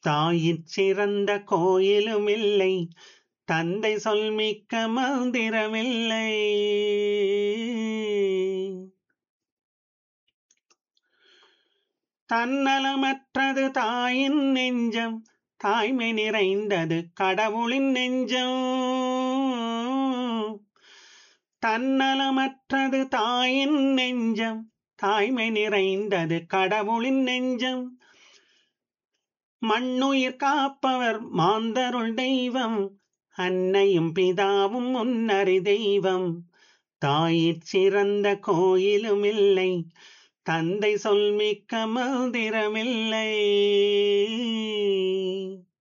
தாயிற் சிறந்த கோயிலுமில்லை தந்தை சொல் மிக்க மந்திரமில்லை தன்னலமற்றது தாயின் நெஞ்சம் தாய்மை நிறைந்தது கடவுளின் நெஞ்சம் தன்னலமற்றது தாயின் நெஞ்சம் தாய்மை நிறைந்தது கடவுளின் நெஞ்சம் மண்ணுயிர் காப்பவர் மாந்தருள் தெய்வம் அன்னையும் பிதாவும் முன்னறி தெய்வம் தாயிற் சிறந்த கோயிலும் இல்லை தந்தை சொல் மிக்க மந்திரமில்லை